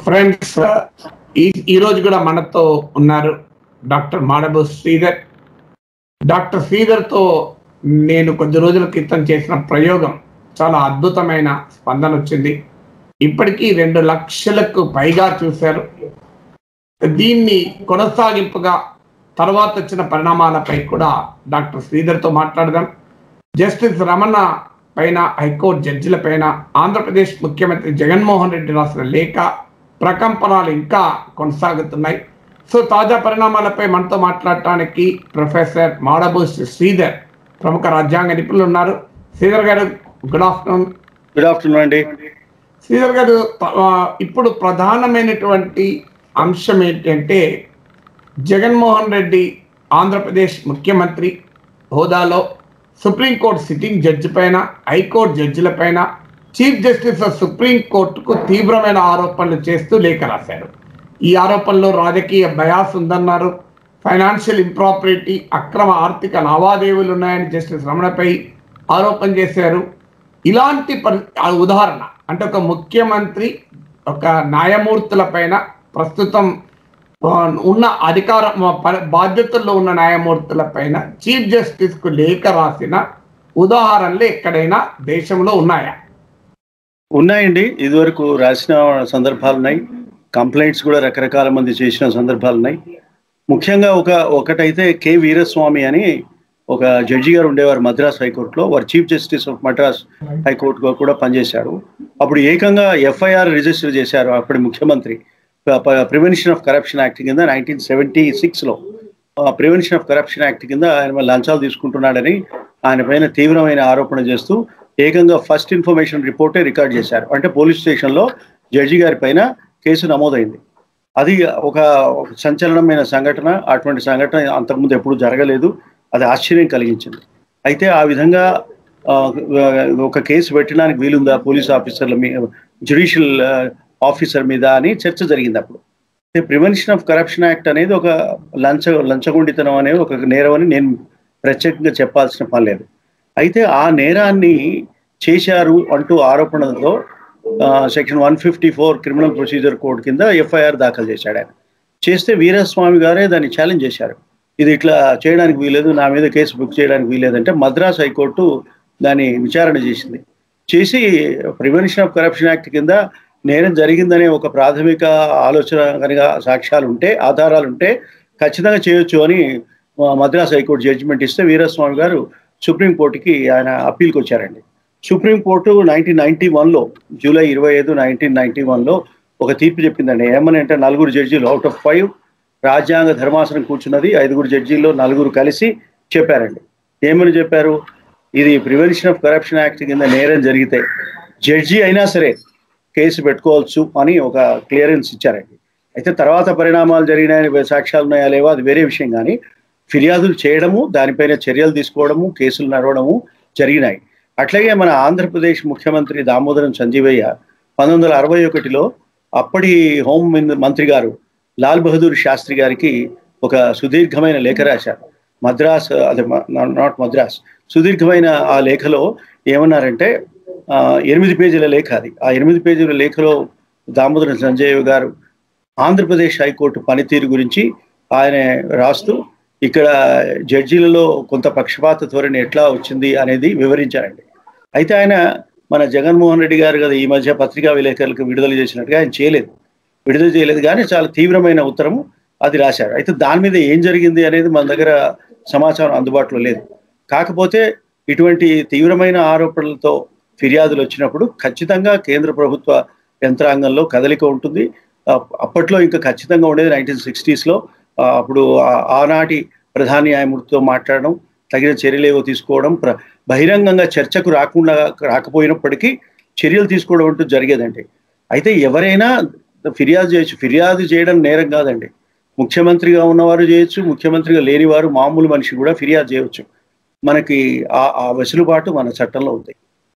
friends ఈ ఈ రోజు కూడా మనతో ఉన్నారు డాక్టర్ మాడబు శ్రీధర్ డాక్టర్ శ్రీధర్తో నేను కొద్ది రోజుల క్రితం చేసిన ప్రయోగం చాలా అద్భుతమైన స్పందన వచ్చింది ఇప్పటికీ రెండు లక్షలకు పైగా చూశారు దీన్ని కొనసాగింపుగా తర్వాత వచ్చిన పరిణామాలపై కూడా డాక్టర్ శ్రీధర్తో మాట్లాడదాం జస్టిస్ రమణ పైన హైకోర్టు జడ్జిల పైన ఆంధ్రప్రదేశ్ ముఖ్యమంత్రి జగన్మోహన్ రెడ్డి రాసిన లేఖ ప్రకంపనలు ఇంకా కొనసాగుతున్నాయి సో తాజా పరిణామాలపై మనతో మాట్లాడటానికి ప్రొఫెసర్ మాడబోస్ శ్రీధర్ ప్రముఖ రాజ్యాంగ నిపుణులు ఉన్నారు శ్రీధర్ గారు గుడ్ ఆఫ్టర్నూన్ గుడ్ ఆఫ్టర్నూన్ అండి శ్రీధర్ గారు ఆ, ఇప్పుడు ప్రధానమైనటువంటి అంశం ఏంటంటే జగన్మోహన్ రెడ్డి ఆంధ్రప్రదేశ్ ముఖ్యమంత్రి హోదాలో సుప్రీంకోర్టు సిట్టింగ్ జడ్జి పైన హైకోర్టు జడ్జిల పైన చీఫ్ జస్టిస్ ఆఫ్ సుప్రీంకోర్టుకు తీవ్రమైన ఆరోపణలు చేస్తూ లేఖ రాశారు ఈ ఆరోపణలో రాజకీయ బయాస్ ఉందన్నారు ఫైనాన్షియల్ ఇంప్రాపరిటీ అక్రమ ఆర్థిక లావాదేవీలు ఉన్నాయని జస్టిస్ రమణపై ఆరోపణ చేశారు ఇలాంటి పరి ఆ ఉదాహరణ అంటే ఒక ముఖ్యమంత్రి ఒక న్యాయమూర్తుల పైన ప్రస్తుతం ఆ, ఉన్న అధికార ప- బాధ్యతల్లో ఉన్న న్యాయమూర్తుల పైన చీఫ్ జస్టిస్ కు లేఖ రాసిన ఉదాహరణలు ఎక్కడైనా దేశంలో ఉన్నాయా ఉన్నాయండి ఇదివరకు రాసిన సందర్భాలు ఉన్నాయి కంప్లైంట్స్ కూడా రకరకాల మంది చేసిన సందర్భాలు ఉన్నాయి ముఖ్యంగా ఒక ఒకటైతే కె వీరస్వామి అని ఒక జడ్జి గారు ఉండేవారు మద్రాస్ హైకోర్టులో వారు చీఫ్ జస్టిస్ ఆఫ్ మద్రాస్ హైకోర్టుగా కూడా పనిచేశారు అప్పుడు ఏకంగా ఎఫ్ఐఆర్ రిజిస్టర్ చేశారు అప్పటి ముఖ్యమంత్రి ప్రివెన్షన్ ఆఫ్ కరప్షన్ యాక్ట్ కింద నైన్టీన్ సెవెంటీ సిక్స్లో ప్రివెన్షన్ ఆఫ్ కరప్షన్ యాక్ట్ కింద ఆయన మీద లంచాలు తీసుకుంటున్నాడని ఆయన పైన తీవ్రమైన ఆరోపణ చేస్తూ ఏకంగా ఫస్ట్ ఇన్ఫర్మేషన్ రిపోర్టే రికార్డ్ చేశారు అంటే పోలీస్ స్టేషన్లో జడ్జి గారి పైన కేసు నమోదైంది అది ఒక ఒక సంచలనమైన సంఘటన అటువంటి సంఘటన అంతకుముందు ఎప్పుడూ జరగలేదు అది ఆశ్చర్యం కలిగించింది అయితే ఆ విధంగా ఆ, ఒక కేసు పెట్టడానికి వీలుందా పోలీస్ ఆఫీసర్ల మీద జ్యుడిషియల్ ఆఫీసర్ మీద అని చర్చ జరిగింది అప్పుడు అయితే ప్రివెన్షన్ ఆఫ్ కరప్షన్ యాక్ట్ అనేది ఒక లంచ లంచగొండితనం అనేది ఒక నేరం అని నేను ప్రత్యేకంగా చెప్పాల్సిన పని లేదు అయితే ఆ నేరాన్ని చేశారు అంటూ ఆరోపణలతో section one fifty four criminal procedure code కింద ఎఫ్ఐఆర్ దాఖలు చేశాడు ఆయన చేస్తే వీరస్వామి గారే దాన్ని ఛాలెంజ్ చేశారు ఇది ఇట్లా చేయడానికి వీలేదు నా మీద కేసు బుక్ చేయడానికి వీలేదంటే మద్రాస్ హైకోర్టు దాన్ని విచారణ చేసింది చేసి ప్రివెన్షన్ ఆఫ్ కరప్షన్ యాక్ట్ కింద నేరం జరిగిందనే ఒక ప్రాథమిక ఆలోచన కనుక సాక్ష్యాలు ఉంటే ఆధారాలు ఉంటే ఖచ్చితంగా చేయొచ్చు అని ఆ, మద్రాస్ హైకోర్టు జడ్జిమెంట్ ఇస్తే వీరస్వామి గారు సుప్రీంకోర్టుకి ఆయన అప్పీల్కి వచ్చారండి సుప్రీంకోర్టు నైన్టీన్ నైన్టీ వన్లో జూలై ఇరవై ఐదు నైన్టీన్ నైన్టీ వన్లో ఒక తీర్పు చెప్పిందండి ఏమని అంటే నలుగురు జడ్జీలు అవుట్ ఆఫ్ ఫైవ్ రాజ్యాంగ ధర్మాసనం కూర్చున్నది ఐదుగురు జడ్జీల్లో నలుగురు కలిసి చెప్పారండి ఏమని చెప్పారు ఇది ప్రివెన్షన్ ఆఫ్ కరప్షన్ యాక్ట్ కింద నేరం జరిగితే జడ్జి అయినా సరే కేసు పెట్టుకోవచ్చు అని ఒక క్లియరెన్స్ ఇచ్చారండి అయితే తర్వాత పరిణామాలు జరిగినాయని సాక్ష్యాలు ఉన్నాయా లేవో అది వేరే విషయం కానీ ఫిర్యాదులు చేయడము దానిపైన చర్యలు తీసుకోవడము కేసులు నడవడము జరిగినాయి అట్లాగే మన ఆంధ్రప్రదేశ్ ముఖ్యమంత్రి దామోదరం సంజీవయ్య పంతొమ్మిది వందల అరవై ఒకటిలో అప్పటి హోం మిన్- మంత్రి గారు లాల్ బహదూర్ శాస్త్రి గారికి ఒక సుదీర్ఘమైన లేఖ రాశారు మద్రాస్ అదే నాట్ మద్రాస్ సుదీర్ఘమైన ఆ లేఖలో ఏమన్నారంటే ఆ, ఎనిమిది పేజీల లేఖ అది ఆ ఎనిమిది పేజీల లేఖలో దామోదరం సంజయ్ గారు ఆంధ్రప్రదేశ్ హైకోర్టు పనితీరు గురించి ఆయన రాస్తూ ఇక్కడ జడ్జీలలో కొంత పక్షపాత ధోరణి ఎట్లా వచ్చింది అనేది వివరించారండి అయితే ఆయన మన జగన్మోహన్ రెడ్డి గారు కదా ఈ మధ్య పత్రికా విలేకరులకు విడుదల చేసినట్టుగా ఆయన చేయలేదు విడుదల చేయలేదు కానీ చాలా తీవ్రమైన ఉత్తరము అది రాశారు అయితే దాని మీద ఏం జరిగింది అనేది మన దగ్గర సమాచారం అందుబాటులో లేదు కాకపోతే ఇటువంటి తీవ్రమైన ఆరోపణలతో ఫిర్యాదులు వచ్చినప్పుడు ఖచ్చితంగా కేంద్ర ప్రభుత్వ యంత్రాంగంలో కదలిక ఉంటుంది ఆ, అప్పట్లో ఇంకా ఖచ్చితంగా ఉండేది నైన్టీన్ సిక్స్టీస్లో అప్పుడు ఆ- ఆనాటి ప్రధాన న్యాయమూర్తితో మాట్లాడడం తగిన చర్యలేవో తీసుకోవడం ప్ర బహిరంగంగా చర్చకు రాకుండా రాకపోయినప్పటికీ చర్యలు తీసుకోవడం అంటూ జరిగేదండి అయితే ఎవరైనా ఫిర్యాదు చేయొచ్చు ఫిర్యాదు చేయడం నేరం కాదండి ముఖ్యమంత్రిగా ఉన్నవారు చేయొచ్చు ముఖ్యమంత్రిగా లేనివారు మామూలు మనిషి కూడా ఫిర్యాదు చేయవచ్చు మనకి ఆ ఆ వెసులుబాటు మన చట్టంలో ఉంది